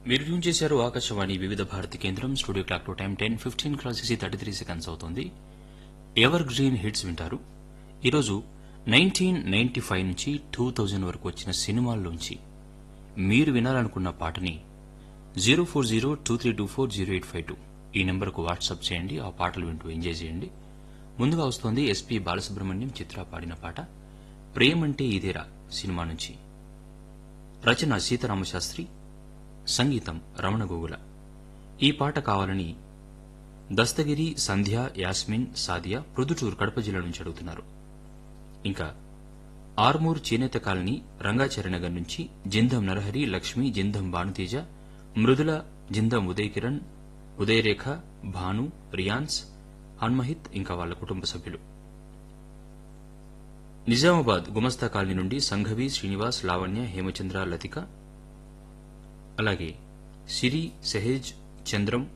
మీరు ట్యూన్ చేశారు ఆకాశవాణి వివిధ భారతి కేంద్రం studio clock to time ten fifteen cross చేసి థర్టీ త్రీ సెకండ్స్ అవుతుంది ఎవర్ గ్రీన్ హిట్స్ వింటారు ఈరోజు నైన్టీన్ నైన్టీ ఫైవ్ నుంచి టూ థౌజండ్ వరకు వచ్చిన సినిమాల్లోంచి మీరు వినాలనుకున్న పాటని zero four zero two three two four zero eight five two ఈ నెంబర్కు వాట్సాప్ చేయండి ఆ పాటలు వింటూ ఎంజాయ్ చేయండి ముందుగా వస్తోంది ఎస్పీ బాలసుబ్రహ్మణ్యం చిత్ర పాడిన పాట ప్రేమంటే ఇదేరా సినిమా నుంచి రచన సీతారామశాస్త్రి సంగీతం రమణ గోగుల ఈ పాట కావాలని దస్తగిరి సంధ్య యాస్మిన్ సాదియా ప్రొద్దుటూరు కడప జిల్లా నుంచి అడుగుతున్నారు ఇంకా ఆర్మూర్ చేనేత కాలనీ రంగాచార్యనగర్ నుంచి జిందం నరహరి లక్ష్మి జిందం భానుతేజ మృదుల జిందం ఉదయ్ కిరణ్ ఉదయరేఖ భాను రియాన్స్ హన్మహిత్ ఇంకా వాళ్ళ కుటుంబ సభ్యులు నిజామాబాద్ గుమస్తా కాలనీ నుండి సంఘవి శ్రీనివాస్ లావణ్య హేమచంద్ర లతిక అలాగే సిరి సెహేజ్ చంద్రం